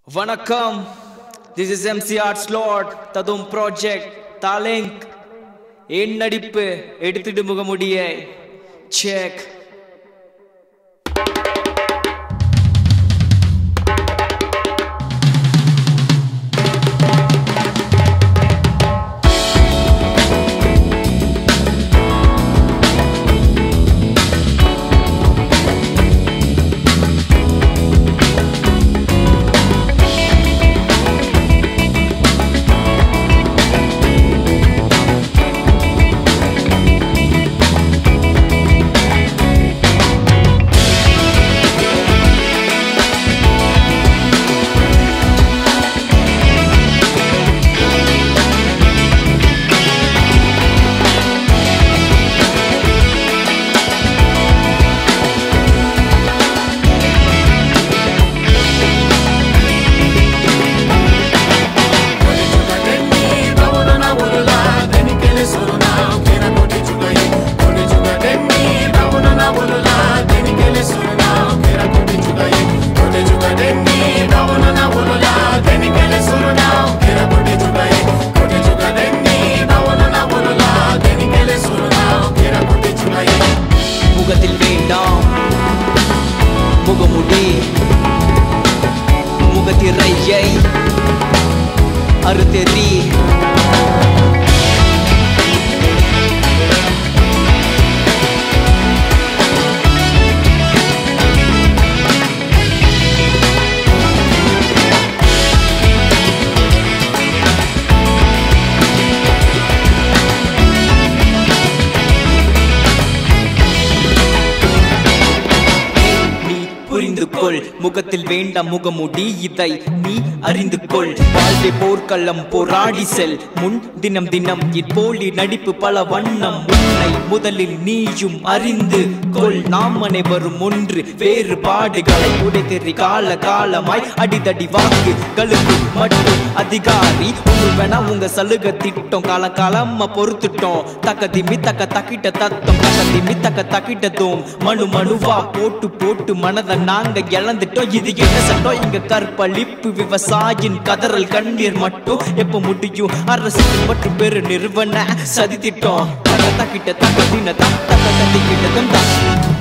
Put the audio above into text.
வணக்கம் this is MC art slot ததும் project தாலேங்க் என் நடிப்பு எடுத்துட்டு முகமுடிய செக் முகத்தில் வேண்டாம் முகமுடி முகத்திரையை அறுத்தெறி நீ புரிந்து கொள் முகத்தில் வேண்டாம் முகமுடி இதை நீ அறிந்து கொள் வாழ்வை போர்க்களம் போராடி செல் முன் தினம் தினம் இப்போலி நடிப்பு பல வண்ணம் உன்னை முதலில் நீயும் அறிந்து கொள் நாம் அனைவரும் ஒன்று வேறுபாடுகளை உடைத்தெறி கால காலமாய் அடிதடி வாக்கு கழுகு மட்டும் அதிகாரி உண்மைனா உங்க சலுகை திட்டம் கால காலமா பொறுத்துட்டோம் தக்க திமி தக்க தக்கிட்ட தத்தம் தக்க திமி தக்க தக்கிட்டதும் மனு மனுவா போட்டு போட்டு மனதை நாங்க இழந்துட்டோம் இது என்ன சட்டம் இங்க கற்பழிப்பு விவசாயின் கதறல் கண்ணீர் மட்டும் எப்ப முடியும் அரசு மற்றும் பெரு நிறுவன சதி திட்டம் தக்க தக்கிட்ட தக்க தின தக்க தக்க திட்டதும் தான்